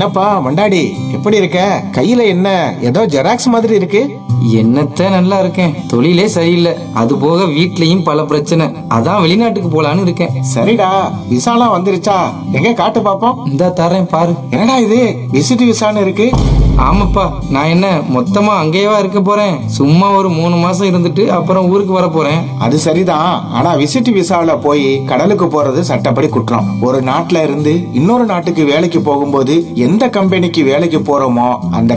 என்னப்பா மண்டாடி எப்படி இருக்க கையில என்ன ஏதோ ஜெராக்ஸ் மாதிரி இருக்கு என்னத்த நல்லா இருக்கேன் தொழிலே சரியில்லை அது போக வீட்லயும் பல பிரச்சனை அதான் வெளிநாட்டுக்கு போலான்னு இருக்கேன் சரிடா விசாலாம் வந்துருச்சா எங்க காட்டு பாப்போம் இந்தா தரேன் பாரு என்னடா இது விசிட் விசான்னு இருக்கு ஆமாப்பா நான் என்ன மொத்தமா அங்கேயேவா இருக்க போறேன் சும்மா ஒரு மூணு மாசம் இருந்துட்டு அப்புறம் ஊருக்கு வர போறேன் அது சரிதான் ஆனா விசிட் விசாவுல போய் கடலுக்கு போறது சட்டப்படி குற்றம் ஒரு நாட்டுல இருந்து இன்னொரு நாட்டுக்கு வேலைக்கு போகும்போது எந்த கம்பெனிக்கு வேலைக்கு போறோமோ அந்த